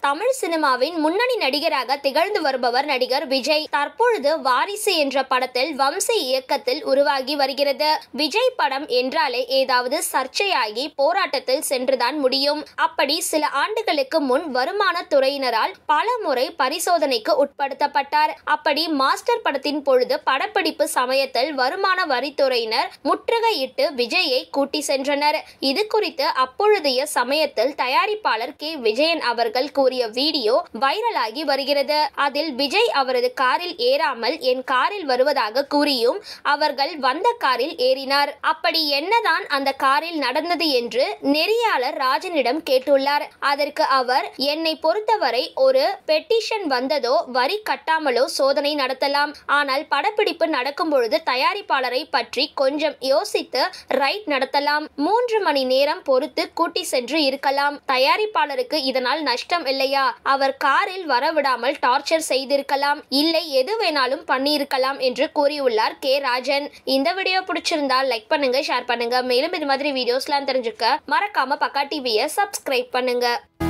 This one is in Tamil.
தமிழ் சினிமாவின் முன்னணி நடிகராக திகழ்ந்து வருபவர் நடிகர் விஜய் தற்பொழுது வாரிசு என்ற படத்தில் வம்சி இயக்கத்தில் உருவாகி வருகிறது விஜய் படம் என்றாலே ஏதாவது சர்ச்சையாகி போராட்டத்தில் சென்றுதான் முடியும் அப்படி சில ஆண்டுகளுக்கு முன் வருமான துறையினரால் பல முறை பரிசோதனைக்கு உட்படுத்தப்பட்டார் அப்படி மாஸ்டர் படத்தின் பொழுது படப்பிடிப்பு சமயத்தில் வருமான வரித்துறையினர் முற்றுகையிட்டு விஜயை கூட்டி சென்றனர் இது குறித்து அப்பொழுதைய சமயத்தில் தயாரிப்பாளர் கே விஜயன் அவர்கள் கூறிய வீடியோ வைரலாகி வருகிறது அதில் விஜய் அவரது காரில் ஏறாமல் என் காரில் வருவதாக கூறியும் அவர்கள் வந்த காரில் ஏறினார் அப்படி என்னதான் அந்த காரில் நடந்தது என்று நெறியாளர் ராஜனிடம் கேட்டுள்ளார் அதற்கு அவர் என்னை பொறுத்தவரை ஒரு பெட்டிஷன் வந்ததோ வரி கட்டாமலோ சோதனை நடத்தலாம் ஆனால் படப்பிடிப்பு நடக்கும் பொழுது தயாரிப்பாளரை பற்றி கொஞ்சம் யோசித்து ரைட் நடத்தலாம் மூன்று மணி நேரம் பொறுத்து கூட்டி சென்று இருக்கலாம் தயாரிப்பாளருக்கு இதனால் நஷ்டம் இல்லையா அவர் காரில் வரவிடாமல் டார்ச்சர் செய்திருக்கலாம் இல்லை எது வேணாலும் பண்ணியிருக்கலாம் என்று கூறியுள்ளார் கே ராஜன் இந்த வீடியோ பிடிச்சிருந்தா லைக் பண்ணுங்க ஷேர் பண்ணுங்க மேலும் இது மாதிரி வீடியோஸ்லாம் தெரிஞ்சுக்க மறக்காம பக்கா டிவியை சப்ஸ்கிரைப் பண்ணுங்க